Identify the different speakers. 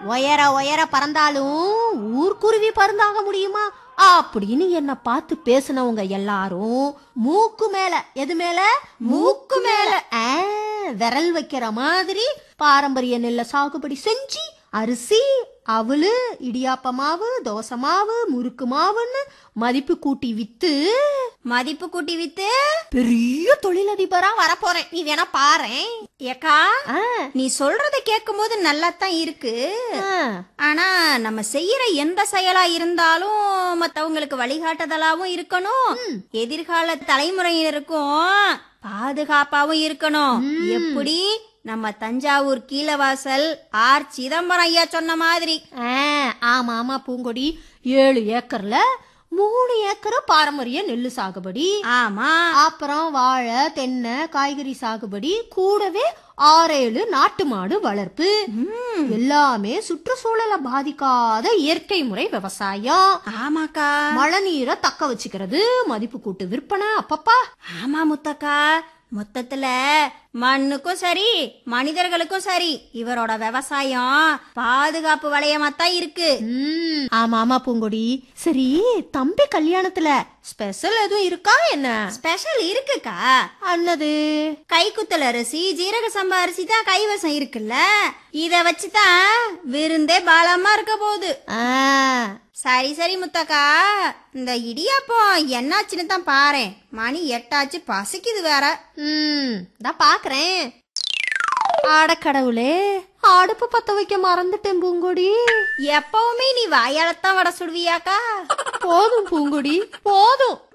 Speaker 1: உயர உயர பறந்தாலும் ஊர்க்குருவி பறந்தாக முடியுமா அப்படின்னு என்ன பார்த்து பேசுனவங்க எல்லாரும் மூக்கு மேல எது மேல மூக்கு மேல ஆ, விரல் வைக்கிற மாதிரி பாரம்பரிய நெல்லை சாகுபடி செஞ்சு அரிசி அவளு இடியாப்ப மாவு தோசை மாவு முறுக்கு மாவுன்னு மதிப்பு கூட்டி வித்து
Speaker 2: மதிப்பு கூட்டி வித்து
Speaker 1: பெரிய தொழிலதிபரா வரப்போறேன் நீ வேணா பாரேன்
Speaker 2: ஏக்கா
Speaker 1: ஆ,
Speaker 2: நீ சொல்றத கேட்கும்போது நல்லா தான் இருக்கு
Speaker 1: ஆ.
Speaker 2: ஆனா நம்ம செய்யற எந்த செயலா இருந்தாலும் மத்தவங்களுக்கு வழிகாட்டுதலாவும் இருக்கணும் எதிர்கால தலைமுறையினருக்கும் பாதுகாப்பாவும் இருக்கணும் எப்படி நம்ம தஞ்சாவூர் கீழவாசல் ஆர் சிதம்பரம் ஐயா சொன்ன மாதிரி
Speaker 1: ஆ, ஆமா ஆமா பூங்கொடி ஏழு ஏக்கர்ல மூணு ஏக்கர் பாரம்பரிய நெல்லு சாகுபடி
Speaker 2: ஆமா
Speaker 1: அப்புறம் வாழை தென்னை காய்கறி சாகுபடி கூடவே ஆறேழு நாட்டு மாடு வளர்ப்பு எல்லாமே சுற்றுச்சூழலை பாதிக்காத இயற்கை முறை விவசாயம்
Speaker 2: ஆமாக்கா
Speaker 1: மழை நீரை தக்க வச்சுக்கிறது மதிப்பு கூட்டு விற்பனை அப்பப்பா
Speaker 2: ஆமா முத்தக்கா மொத்தத்துல மண்ணுக்கும் சரி மனிதர்களுக்கும் சரி இவரோட விவசாயம் பாதுகாப்பு வளையமாத்தான் இருக்கு
Speaker 1: ம், ஆமா ஆமா பூங்கொடி சரி தம்பி கல்யாணத்துல ஸ்பெஷல் எதுவும் இருக்கா என்ன
Speaker 2: ஸ்பெஷல் இருக்குக்கா
Speaker 1: அன்னது
Speaker 2: கைக்குத்தல் அரிசி ஜீரக சம்பா அரிசி தான் கைவசம் இருக்குல்ல இத வச்சுதான் விருந்தே பாலமா இருக்க போகுது
Speaker 1: ஆ,
Speaker 2: சரி சரி முத்தக்கா இந்த இடியாப்பம் என்னாச்சுன்னு தான் பாரேன் மணி எட்டாச்சு பசிக்குது வேற
Speaker 1: ம் தான் பாக்குறேன் ஆடக்கடவுளே அடுப்பு பத்த வைக்க மறந்துட்டேன் பூங்கொடி
Speaker 2: எப்பவுமே நீ வாயாலத்தான் வடை சுடுவியாக்கா
Speaker 1: போதும் பூங்கொடி போதும்